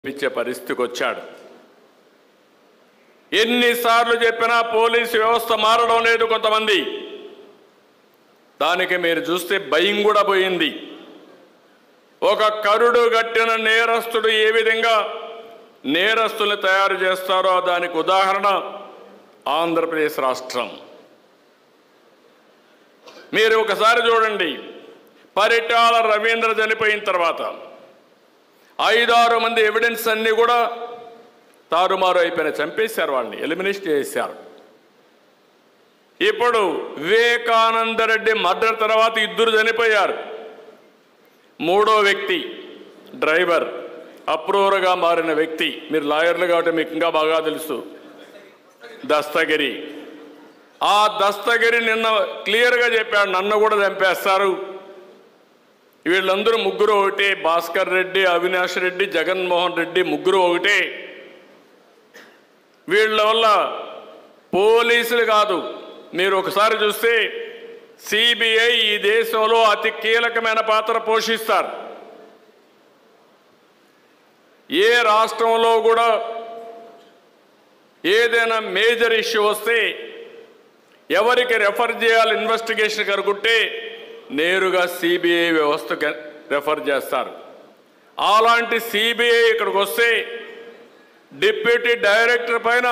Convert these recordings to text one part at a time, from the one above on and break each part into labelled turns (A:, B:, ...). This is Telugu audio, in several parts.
A: ఇచ్చే పరిస్థితికి వచ్చాడు ఎన్నిసార్లు చెప్పినా పోలీసు వ్యవస్థ మారడం లేదు కొంతమంది దానికి మీరు చూస్తే భయం కూడా పోయింది ఒక కరుడు గట్టిన నేరస్తుడు ఏ విధంగా నేరస్తుల్ని తయారు చేస్తారో దానికి ఉదాహరణ ఆంధ్రప్రదేశ్ రాష్ట్రం మీరు ఒకసారి చూడండి పరిటాల రవీంద్ర చనిపోయిన తర్వాత ఐదారు మంది ఎవిడెన్స్ అన్ని కూడా తారుమారు అయిపోయిన చంపేశారు వాళ్ళని ఎలిమినేషన్ చేశారు ఇప్పుడు వివేకానంద రెడ్డి మర్డర్ తర్వాత ఇద్దరు చనిపోయారు మూడో వ్యక్తి డ్రైవర్ అప్రూవర్గా మారిన వ్యక్తి మీరు లాయర్లు కాబట్టి మీకు ఇంకా బాగా తెలుసు దస్తగిరి ఆ దస్తగిరి నిన్న క్లియర్గా చెప్పాడు నన్ను కూడా చంపేస్తారు వీళ్ళందరూ ముగ్గురు ఒకటే భాస్కర్ రెడ్డి అవినాష్ రెడ్డి జగన్మోహన్ రెడ్డి ముగ్గురు ఒకటే వీళ్ళ వల్ల పోలీసులు కాదు మీరు ఒకసారి చూస్తే సిబిఐ ఈ దేశంలో అతి కీలకమైన పాత్ర పోషిస్తారు ఏ రాష్ట్రంలో కూడా ఏదైనా మేజర్ ఇష్యూ వస్తే ఎవరికి రెఫర్ చేయాలి ఇన్వెస్టిగేషన్ కనుకుంటే నేరుగా సిబిఐ వ్యవస్థకు రెఫర్ చేస్తారు అలాంటి సిబిఐ ఇక్కడికి వస్తే డిప్యూటీ డైరెక్టర్ పైన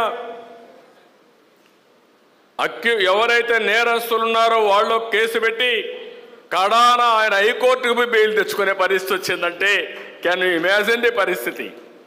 A: అక్యు ఎవరైతే నేరస్తులు ఉన్నారో వాళ్ళు కేసు పెట్టి కడాన ఆయన హైకోర్టుకు పోయి బెయిల్ తెచ్చుకునే పరిస్థితి వచ్చిందంటే కెన్ యూ ఇమాజిన్ ది పరిస్థితి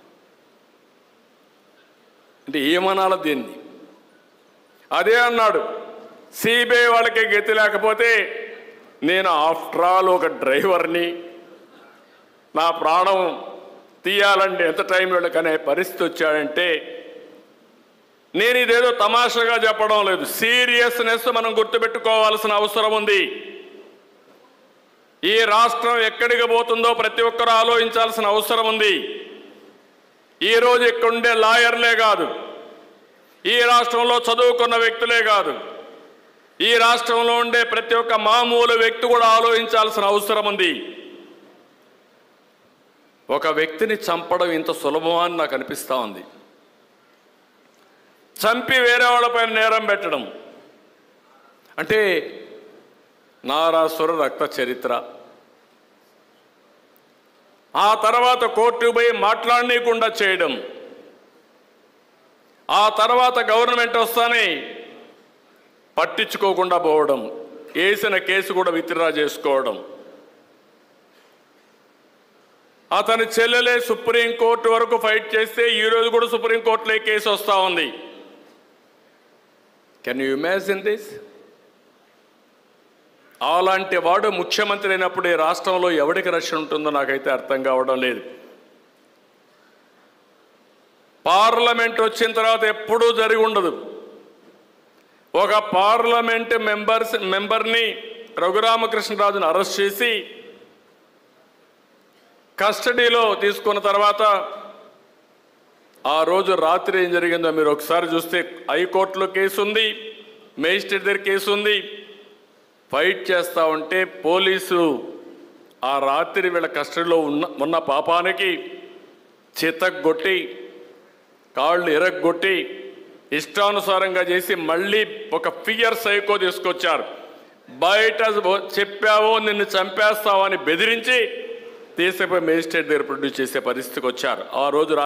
A: అంటే ఏమనాలి దీన్ని అదే అన్నాడు సిబిఐ వాళ్ళకి గతి లేకపోతే నేను ఆఫ్టర్ ఆల్ ఒక డ్రైవర్ని నా ప్రాణం తీయాలంటే ఎంత టైం వెళ్ళకనే పరిస్థితి వచ్చాడంటే నేను ఇదేదో తమాషాగా చెప్పడం లేదు సీరియస్నెస్ మనం గుర్తుపెట్టుకోవాల్సిన అవసరం ఉంది ఈ రాష్ట్రం ఎక్కడికి పోతుందో ప్రతి ఒక్కరూ ఆలోచించాల్సిన అవసరం ఉంది ఈ రోజు ఇక్కడుండే లాయర్లే కాదు ఈ రాష్ట్రంలో చదువుకున్న వ్యక్తులే కాదు ఈ రాష్ట్రంలో ఉండే ప్రతి ఒక్క మామూలు వ్యక్తి కూడా ఆలోచించాల్సిన అవసరం ఉంది ఒక వ్యక్తిని చంపడం ఇంత సులభమా అని నాకు అనిపిస్తూ ఉంది చంపి వేరే వాళ్ళపైన నేరం పెట్టడం అంటే నారాసుర రక్త చరిత్ర ఆ తర్వాత కోర్టుకు పోయి మాట్లాడనీయకుండా చేయడం ఆ తర్వాత గవర్నమెంట్ వస్తానే పట్టించుకోకుండా పోవడం వేసిన కేసు కూడా విత్డ్రా చేసుకోవడం అతని చెల్లెలే సుప్రీంకోర్టు వరకు ఫైట్ చేస్తే ఈ రోజు కూడా సుప్రీంకోర్టులో ఈ కేసు వస్తూ ఉంది కెన్ యూ ఇమాజిన్ దిస్ అలాంటి వాడు ముఖ్యమంత్రి అయినప్పుడు ఈ రాష్ట్రంలో ఎవరికి రక్షణ ఉంటుందో నాకైతే అర్థం కావడం లేదు పార్లమెంట్ వచ్చిన తర్వాత ఎప్పుడూ జరిగి ఉండదు ఒక పార్లమెంట్ మెంబర్స్ మెంబర్ని రఘురామకృష్ణరాజును అరెస్ట్ చేసి కస్టడీలో తీసుకున్న తర్వాత ఆ రోజు రాత్రి ఏం జరిగిందో మీరు ఒకసారి చూస్తే హైకోర్టులో కేసు ఉంది మేజిస్ట్రేట్ దగ్గర కేసు ఉంది ఫైట్ చేస్తా ఉంటే పోలీసు ఆ రాత్రి వీళ్ళ కస్టడీలో ఉన్న ఉన్న పాపానికి చితగ్గొట్టి కాళ్ళు ఎరగొట్టి ఇష్టానుసారంగా చేసి మళ్ళీ ఒక ఫియర్ సైకో తీసుకొచ్చారు బయట చెప్పావో నిన్ను చంపేస్తావని బెదిరించి తీసేపోయి మేజిస్ట్రేట్ దగ్గర ప్రొడ్యూస్ చేసే పరిస్థితికి వచ్చారు ఆ రోజు రా-